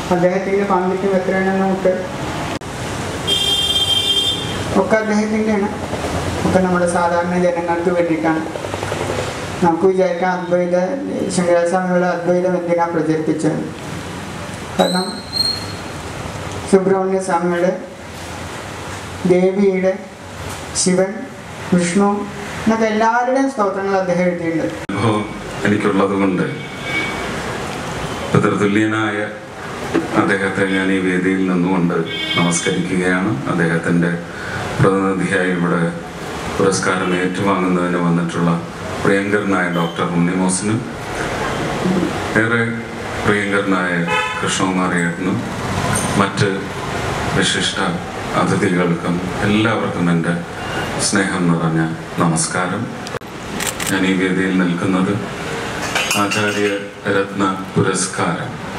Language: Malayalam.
അദ്ദേഹത്തിൻ്റെ പാണ്ഡിത്യം എത്രയാണെന്ന് നമുക്ക് ഒക്കെ അദ്ദേഹത്തിൻ്റെയാണ് ഒക്കെ നമ്മുടെ സാധാരണ ജനങ്ങൾക്ക് വേണ്ടിയിട്ടാണ് നമുക്ക് വിചാരിക്കാം അദ്വൈത ശങ്കരാസ്വാമികളുടെ അദ്വൈതം എന്തിനാ പ്രചരിപ്പിച്ചത് കാരണം സുബ്രഹ്മണ്യ സ്വാമിയുടെ ദേവിയുടെ ശിവൻ വിഷ്ണു എന്നൊക്കെ എല്ലാവരുടെയും സ്തോത്രങ്ങൾ അദ്ദേഹം എഴുതിയിട്ടുണ്ട് അനുഭവം എനിക്കുള്ളത് കൊണ്ട് പിതൃതുല്യനായ അദ്ദേഹത്തെ ഞാൻ ഈ വേദിയിൽ നിന്നുകൊണ്ട് നമസ്കരിക്കുകയാണ് അദ്ദേഹത്തിൻ്റെ പ്രതിനിധിയായി ഇവിടെ പുരസ്കാരം ഏറ്റുവാങ്ങുന്നതിന് വന്നിട്ടുള്ള പ്രിയങ്കരനായ ഡോക്ടർ ഉണ്ണിമോസിനും ഏറെ പ്രിയങ്കരനായ കൃഷ്ണകുമാറിയേട്ടനും മറ്റ് വിശിഷ്ട അതിഥികൾക്കും എല്ലാവർക്കും എൻ്റെ സ്നേഹം നിറഞ്ഞ നമസ്കാരം ഞാൻ ഈ വേദിയിൽ നിൽക്കുന്നത് ആചാര്യ രത്ന പുരസ്കാരം